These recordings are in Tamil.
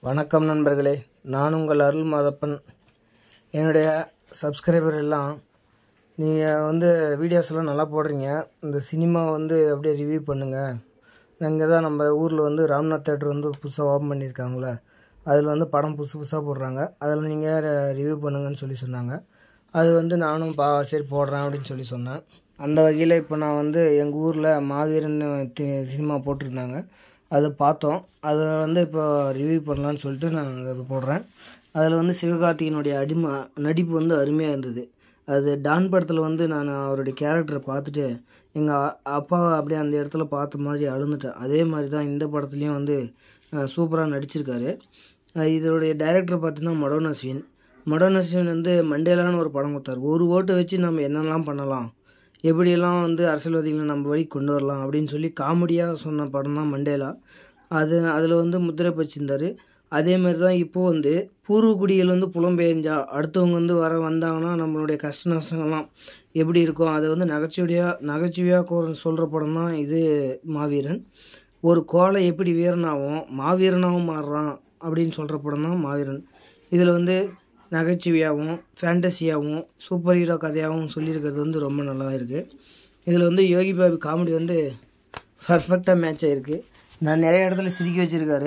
வணக்கம் நண்பர்களே நான் உங்கள் அருள் மாதப்பன் என்னுடைய சப்ஸ்கிரைபர் எல்லாம் நீங்கள் வந்து வீடியோஸ் எல்லாம் நல்லா போடுறீங்க இந்த சினிமா வந்து அப்படியே ரிவ்யூ பண்ணுங்கள் இங்கே தான் நம்ம ஊரில் வந்து ராம்நாத் தேட்டர் வந்து புதுசாக ஓப்பன் பண்ணியிருக்காங்களே அதில் வந்து படம் புதுசு புதுசாக போடுறாங்க அதில் நீங்கள் ரிவ்யூ பண்ணுங்கன்னு சொல்லி சொன்னாங்க அது வந்து நானும் பா சரி போடுறேன் அப்படின்னு சொல்லி சொன்னேன் அந்த வகையில் இப்போ நான் வந்து எங்கள் ஊரில் மாவீரன் தி- சினிமா போட்டிருந்தாங்க அதை பார்த்தோம் அதை வந்து இப்போ ரிவ்யூ பண்ணலான்னு சொல்லிட்டு நான் அதை போடுறேன் அதில் வந்து சிவகார்த்திகனுடைய அடிமை நடிப்பு வந்து அருமையாக இருந்தது அது டான் படத்தில் வந்து நான் அவருடைய கேரக்டரை பார்த்துட்டு எங்கள் அப்பாவை அப்படியே அந்த இடத்துல பார்த்த மாதிரி அழுந்துட்டேன் அதே மாதிரி தான் இந்த படத்துலேயும் வந்து சூப்பராக நடிச்சிருக்காரு அஹ் இதோடைய டைரக்டர் பார்த்தீங்கன்னா மடோன் அஸ்வின் மடோன் அஸ்வின் வந்து மண்டேலான்னு ஒரு படம் கொடுத்தாரு ஒரு ஓட்டை வச்சு நம்ம என்னெல்லாம் பண்ணலாம் எப்படியெல்லாம் வந்து அரசியல்வாதிகளை நம்ம வழி கொண்டு வரலாம் அப்படின்னு சொல்லி காமெடியாக சொன்ன படம் தான் மண்டேலா அது அதில் வந்து முத்திரை பச்சிருந்தார் அதே மாதிரி தான் இப்போது வந்து பூர்வக்குடிகள் வந்து புலம்பெயர்ந்தா அடுத்தவங்க வந்து வர வந்தாங்கன்னா நம்மளுடைய கஷ்ட நஷ்டங்கள்லாம் எப்படி இருக்கும் அதை வந்து நகைச்சுவையாக நகைச்சுவையாக சொல்கிற படம் தான் இது மாவீரன் ஒரு கோலை எப்படி வீரனாகவும் மாவீரனாகவும் மாறுறான் அப்படின்னு சொல்கிற படம் தான் மாவீரன் இதில் வந்து நகைச்சுவையாகவும் ஃபேண்டசியாகவும் சூப்பர் ஹீரோ கதையாகவும் சொல்லியிருக்கிறது வந்து ரொம்ப நல்லா இருக்குது இதில் வந்து யோகி பாபு காமெடி வந்து பர்ஃபெக்டாக மேட்ச் ஆகிருக்கு நான் நிறைய இடத்துல சிரிக்க வச்சுருக்காரு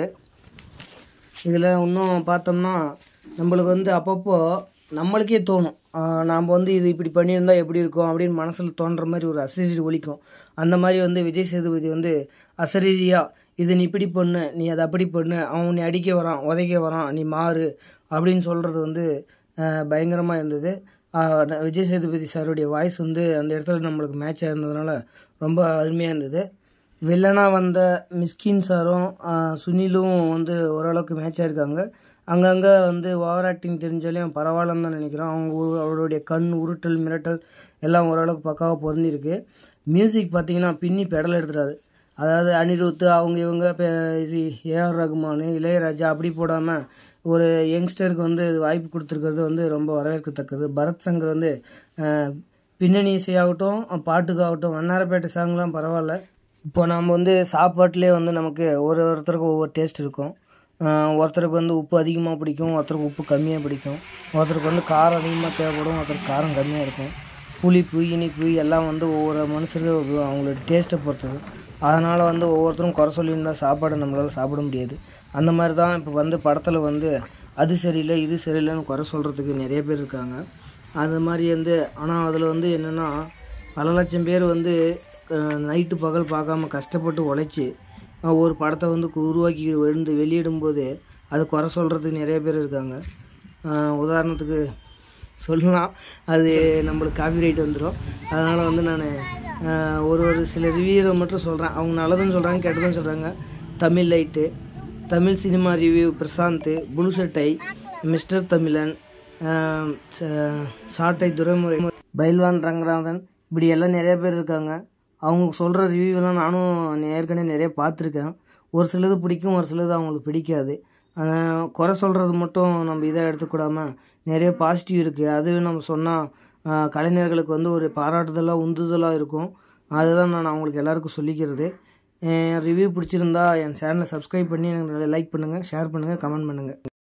இதில் இன்னும் பார்த்தோம்னா நம்மளுக்கு வந்து அப்பப்போ நம்மளுக்கே தோணும் ஆஹ் நாம் வந்து இது இப்படி பண்ணியிருந்தா எப்படி இருக்கும் அப்படின்னு மனசில் தோன்ற மாதிரி ஒரு அசரீரி ஒலிக்கும் அந்த மாதிரி வந்து விஜய் சேதுபதி வந்து அசரீரியாக இது நீ இப்படி பண்ணு நீ அதை அப்படி பண்ணு அவன் நீ அடிக்க வரான் உதைக்க வரான் நீ மாறு அப்படின்னு சொல்கிறது வந்து பயங்கரமாக இருந்தது ஆஹ் ந- விஜய் சேதுபதி சாருடைய வாய்ஸ் வந்து அந்த இடத்துல நம்மளுக்கு மேட்ச் ஆயிருந்ததுனால ரொம்ப அருமையாக இருந்தது வில்லனாக வந்த மிஸ்கின் சாரும் ஆஹ், சுனிலும் வந்து ஓரளவுக்கு மேட்ச் ஆயிருக்காங்க அங்கங்கே வந்து ஓவர் ஆக்டிங் தெரிஞ்சாலையும் பரவாயில்லன்னு தான் நினைக்கிறோம் அவங்க ஒரு- அவருடைய கண் உருட்டல் மிரட்டல் எல்லாம் ஓரளவுக்கு பக்காவாக பொருந்திருக்கு மியூசிக் பார்த்தீங்கன்னா பின்னி பெடல் எடுத்துட்டாரு அதாவது அனிருத் அவங்க இவங்க ஏஆர் ரகுமான் இளையராஜா அப்படி போடாமல் ஒரு யங்ஸ்டருக்கு வந்து வாய்ப்பு கொடுத்துருக்கிறது வந்து ரொம்ப வரவேற்கத்தக்கது பரத் சங்கர் வந்து ஆஹ், பின்னணி இசையாகட்டும் பாட்டுக்காகட்டும் வண்ணாரப்பேட்டை சாங்லாம் பரவாயில்ல இப்போ நாம் வந்து சாப்பாட்டிலே வந்து நமக்கு ஒரு ஒருத்தருக்கு ஒவ்வொரு டேஸ்ட் இருக்கும் ஆஹ், ஒருத்தருக்கு வந்து உப்பு அதிகமாக பிடிக்கும் ஒருத்தருக்கு உப்பு கம்மியாக பிடிக்கும் ஒருத்தருக்கு வந்து காரம் அதிகமாக தேவைப்படும் ஒருத்தருக்கு காரம் கம்மியாக இருக்கும் புளிப்பு இனிப்பு எல்லாம் வந்து ஒவ்வொரு மனுஷருக்கு அவங்களோட டேஸ்ட்டை பொறுத்தது அதனால் வந்து ஒவ்வொருத்தரும் குறை சொல்லியிருந்தா சாப்பாடு நம்மளால் சாப்பிட முடியாது அந்த மாதிரி தான் இப்போ வந்து படத்தில் வந்து அது சரியில்லை இது சரியில்லைன்னு குறை சொல்கிறதுக்கு நிறைய பேர் இருக்காங்க அது மாதிரி வந்து ஆனால் அதில் வந்து என்னென்னா பல லட்சம் பேர் வந்து நைட்டு பகல் பார்க்காம கஷ்டப்பட்டு உழைச்சி அஹ், ஒரு படத்தை வந்து கு- உருவாக்கி வந்து வெளியிடும்போது அது குறை சொல்கிறதுக்கு நிறைய பேர் இருக்காங்க அஹ், உதாரணத்துக்கு சொல்லலாம் அது நம்மளுக்கு காப்பிரைட் வந்துடும் அதனால் வந்து நான் ஒரு ஒரு சில ரிவ்யூவை மட்டும் சொல்கிறேன் அவங்க நல்லதும் சொல்கிறாங்க கெட்டதும் சொல்கிறாங்க Tamil light Tamil cinema review Prashanth Bluesattai mister Tamilan ஆஹ் ச- சாட்டை துரைமுறை பைல்வான் ரங்கநாதன் இப்படி எல்லாம் நிறைய பேர் இருக்காங்க அவங்க சொல்கிற ரிவ்யூலாம் நானும் ஏற்கனவே நிறைய பார்த்துருக்கேன் ஒரு சிலது பிடிக்கும் ஒரு சிலது அவங்களுக்கு பிடிக்காது ஆஹ் குறை சொல்கிறது மட்டும் நம்ம இதாக எடுத்துக்கூடாமல் நிறைய பாசிட்டிவ் இருக்குது அது நம்ம சொன்னால் கலைஞர்களுக்கு வந்து ஒரு பாராட்டுதலாக உந்துதலாக இருக்கும் அதுதான் நான் அவங்களுக்கு எல்லாருக்கும் சொல்லிக்கிறது ரிவ்யூ பிடிச்சிருந்தா என் சேனலை சப்ஸ்கிரைப் பண்ணி எனக்கு லைக் பண்ணுங்கள் ஷேர் பண்ணுங்கள் கமெண்ட் பண்ணுங்கள்